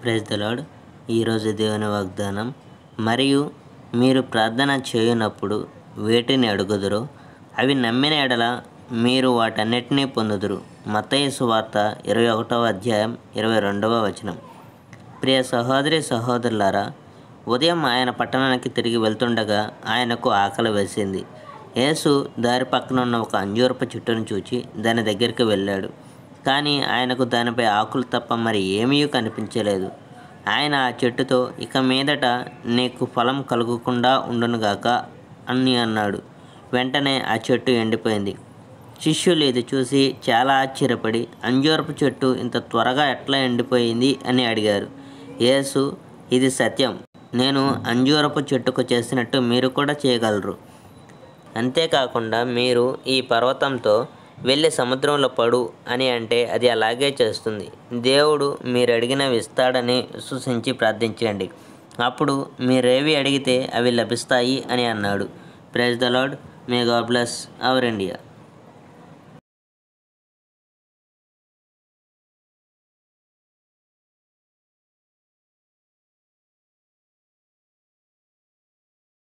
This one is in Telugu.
ప్రైజ్ ద లార్డ్ ఈరోజు దేవుని వాగ్దానం మరియు మీరు ప్రార్థన చేయునప్పుడు వేటిని అడుగుదురో అవి నమ్మిన ఎడల మీరు వాటన్నిటినీ పొందుదురు మత్తయి సువార్త ఇరవై ఒకటవ అధ్యాయం ఇరవై రెండవ వచనం ప్రియ సహోదరి సహోదరులారా ఉదయం ఆయన పట్టణానికి తిరిగి వెళ్తుండగా ఆయనకు ఆకలి వేసింది యేసు దారి పక్కన ఉన్న ఒక అంజూరపు చెట్టును చూచి దాని దగ్గరికి వెళ్ళాడు కానీ ఆయనకు దానిపై ఆకులు తప్ప మరి ఏమీ కనిపించలేదు ఆయన ఆ చెట్టుతో ఇక మీదట నీకు ఫలం కలుగకుండా ఉండునుగాక అని అన్నాడు వెంటనే ఆ చెట్టు ఎండిపోయింది శిష్యులు ఇది చూసి చాలా ఆశ్చర్యపడి అంజూరపు చెట్టు ఇంత త్వరగా ఎట్లా ఎండిపోయింది అని అడిగారు యేసు ఇది సత్యం నేను అంజూరపు చెట్టుకు చేసినట్టు మీరు కూడా చేయగలరు అంతేకాకుండా మీరు ఈ పర్వతంతో వెళ్ళి సముద్రంలో పడు అని అంటే అది అలాగే చేస్తుంది దేవుడు మీరు అడిగినవి ఇస్తాడని విశ్వసించి ప్రార్థించండి అప్పుడు మీరేవి అడిగితే అవి లభిస్తాయి అని అన్నాడు praise the Lord may God bless our India